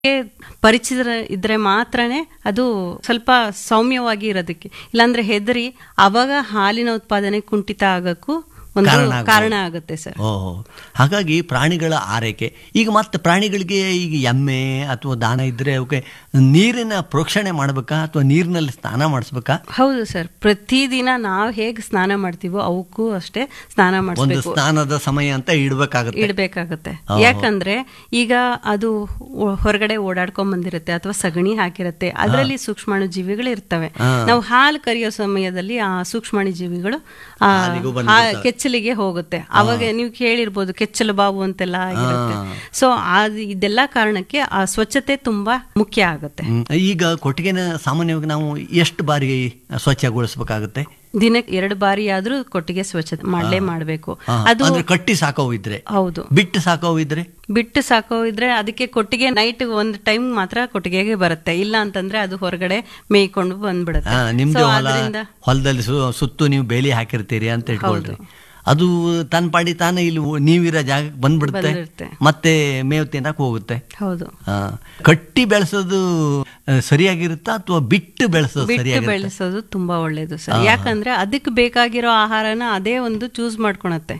ಪರಿಚಿತ ಇದ್ರೆ ಮಾತ್ರನೇ ಅದು ಸ್ವಲ್ಪ ಸೌಮ್ಯವಾಗಿ ಇರೋದಕ್ಕೆ ಇಲ್ಲಾಂದ್ರೆ ಹೆದರಿ ಅವಾಗ ಹಾಲಿನ ಉತ್ಪಾದನೆ ಕುಂಠಿತ ಆಗಕ್ಕೂ ಒಂದು ಕಾರಣ ಆಗ್ಬೋದು. ಕಾರಣ ಆಗುತ್ತೆ ಸರ್ ಓಹೋ ಹಾಗಾಗಿ ಪ್ರಾಣಿಗಳ ಆರೈಕೆ ಈಗ ಮತ್ತೆ ಪ್ರಾಣಿಗಳಿಗೆ ಈಗ ಎಮ್ಮೆ ಅಥವಾ ದಾನ ಇದ್ರೆ ಅವಕ್ಕೆ ನೀರಿನ ಪ್ರೋಕ್ಷಣೆ ಮಾಡ್ಬೇಕಾ ಅಥವಾ ನೀರಿನಲ್ಲಿ ಸ್ನಾನ ಮಾಡಿಸ್ಬೇಕಾ ಹೌದು ಸರ್ ಪ್ರತಿದಿನ ನಾವು ಹೇಗೆ ಸ್ನಾನ ಮಾಡ್ತೀವೋ ಅವಕ್ಕೂ ಅಷ್ಟೇ ಸ್ನಾನ ಒಂದು ಮಾಡಿಸ್ಬೇಕು ಸ್ನಾನದ ಸಮಯ ಅಂತ ಇಡ್ಬೇಕಾಗುತ್ತೆ ಇಡ್ಬೇಕಾಗತ್ತೆ ಓಹೋ. ಯಾಕಂದ್ರೆ ಈಗ ಅದು ಒ- ಹೊರಗಡೆ ಓಡಾಡ್ಕೊಂಡ್ ಬಂದಿರುತ್ತೆ ಅಥವಾ ಸಗಣಿ ಹಾಕಿರುತ್ತೆ ಅದರಲ್ಲಿ ಸೂಕ್ಷ್ಮಾಣು ಜೀವಿಗಳು ಇರ್ತವೆ ಹಾ. ನಾವು ಹಾಲು ಕರಿಯೋ ಸಮಯದಲ್ಲಿ ಆ ಸೂಕ್ಷ್ಮಾಣು ಜೀವಿಗಳು ಆ ಹಾಲಿಗೂ ಹಾ- ಬಂದ್ಬಿಡ್ತವೆ. ಕೆಚ್ಚಲಿಗೆ ಹೋಗುತ್ತೆ ಅವಾಗ ನೀವು ಕೇಳಿರ್ಬೋದು ಕೆಚ್ಚಲು ಬಾವು ಅಂತೆಲ್ಲ ಆಗಿರುತ್ತೆ ಹಾ. ಸೊ ಇದೆಲ್ಲ ಕಾರಣಕ್ಕೆ ಆ ಸ್ವಚ್ಛತೆ ತುಂಬಾ ಮುಖ್ಯ ಆಗುತ್ತೆ ಹ್ಮ್. ಈಗ ಕೊಟ್ಟಿಗೆನ ಸಾಮಾನ್ಯವಾಗಿ ನಾವು ಎಷ್ಟು ಬಾರಿ ಸ್ವಚ್ಛಗೊಳಿಸ್ಬೇಕಾಗುತ್ತೆ ದಿನಕ್ಕೆ ಎರಡು ಬಾರಿ ಆದ್ರೂ ಕೊಟ್ಟಿಗೆ ಸ್ವಚ್ಛತೆ ಮಾಡಲೇ ಮಾಡಬೇಕು ಹಾ, ಅದು ಅಂದ್ರೆ ಕಟ್ಟಿ ಸಾಕೋವು ಇದ್ರೆ ಹೌದು ಬಿಟ್ಟು ಸಾಕೋವು ಇದ್ರೆ ಬಿಟ್ಟು ಸಾಕೋ ಇದ್ರೆ ಅದಕ್ಕೆ ಕೊಟ್ಟಿಗೆ ನೈಟ್ ಒಂದು ಟೈಮ್ ಮಾತ್ರ ಕೊಟ್ಟಿಗೆಗೆ ಬರುತ್ತೆ ಇಲ್ಲ ಅಂತಂದ್ರೆ ಅದು ಹೊರಗಡೆ ಮೇಯ್ಕೊಂಡು ಬಂದ್ಬಿಡುತ್ತೆ ಆ, ನಿಮ್ದು So, ಹೊಲ ಆದ್ರಿಂದ ಹೊಲದಲ್ಲಿ ಸು- ಸುತ್ತು ನೀವು ಬೇಲಿ ಹಾಕಿರ್ತೀರಿ ಅಂತ ಇಟ್ಕೊಳ್ರಿ ಅದು ತನ್ನ ಪಾಡಿ ತಾನೇ ಇಲ್ಲಿ ಉ- ನೀವಿರೋ ಜಾಗಕ್ಕೆ ಬಂದ್ಬಿಡುತ್ತೆ ಬಂದಿರುತ್ತೆ. ಮತ್ತೆ ಮೇವು ತಿನ್ನಕ್ ಹೋಗುತ್ತೆ ಹೌದು ಆ, ಕಟ್ಟಿ ಬೆಳೆಸೋದು ಆ, ಸರಿಯಾಗಿರುತ್ತಾ ಅಥವಾ ಬಿಟ್ಟು ಬೆಳೆಸೋದು ಬಿಟ್ಟು ಸರಿಯಾಗಿರುತ್ತೆ ಬೆಳೆಸೋದು ತುಂಬಾ ಒಳ್ಳೇದು ಸರ್ ಯಾಕಂದ್ರೆ ಅದಕ್ಕೆ ಬೇಕಾಗಿರೋ ಆಹಾರನ ಅದೇ ಒಂದು ಚೂಸ್ ಮಾಡ್ಕೊಳತ್ತೆ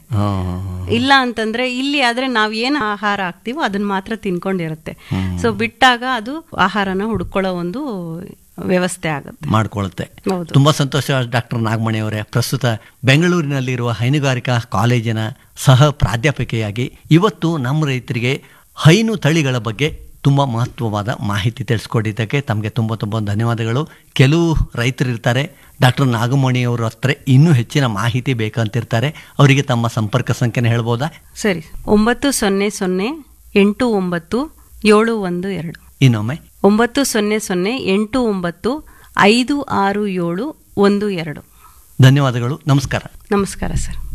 ಇಲ್ಲ ಅಂತಂದ್ರೆ ಇಲ್ಲಿ ಆದ್ರೆ ನಾವ್ ಏನ್ ಆಹಾರ ಹಾಕ್ತಿವೋ ಅದನ್ನ ಮಾತ್ರ ತಿನ್ಕೊಂಡಿರುತ್ತೆ ಸೊ ಬಿಟ್ಟಾಗ ಅದು ಆಹಾರನ ಹುಡ್ಕೊಳ್ಳೋ ಒಂದು ವ್ಯವಸ್ಥೆ ಆಗುತ್ತೆ ಮಾಡ್ಕೊಳುತ್ತೆ ಹೌದು ತುಂಬಾ ಸಂತೋಷ ಡಾಕ್ಟರ್ ನಾಗಮಣಿ ಅವರೇ ಪ್ರಸ್ತುತ ಬೆಂಗಳೂರಿನಲ್ಲಿರುವ ಹೈನುಗಾರಿಕಾ ಕಾಲೇಜಿನ ಸಹ ಪ್ರಾಧ್ಯಾಪಕಿಯಾಗಿ ಇವತ್ತು ನಮ್ಮ ರೈತರಿಗೆ ಹೈನು ತಳಿಗಳ ಬಗ್ಗೆ ತುಂಬ ಮಹತ್ವವಾದ ಮಾಹಿತಿ ತಿಳಿಸ್ಕೊಟ್ಟಿದ್ದಕ್ಕೆ ತಮಗೆ ತುಂಬ ತುಂಬ ಧನ್ಯವಾದಗಳು ಕೆಲವು ರೈತರು ಇರ್ತಾರೆ ಡಾಕ್ಟರ್ ನಾಗಮಣಿ ಅವರ ಹತ್ರ ಇನ್ನೂ ಹೆಚ್ಚಿನ ಮಾಹಿತಿ ಬೇಕಂತಿರ್ತಾರೆ ಅವರಿಗೆ ತಮ್ಮ ಸಂಪರ್ಕ ಸಂಖ್ಯೆನ ಹೇಳ್ಬೋದಾ ಸರಿ ಒಂಬತ್ತು ಸೊನ್ನೆ ಸೊನ್ನೆ ಎಂಟು ಒಂಬತ್ತು ಏಳು ಒಂದು ಎರಡು ಇನ್ನೊಮ್ಮೆ ಒಂಬತ್ತು ಸೊನ್ನೆ ಸೊನ್ನೆ ಎಂಟು ಒಂಬತ್ತು ಐದು ಆರು ಏಳು ಒಂದು ಎರಡು ಧನ್ಯವಾದಗಳು ನಮಸ್ಕಾರ ನಮಸ್ಕಾರ ಸರ್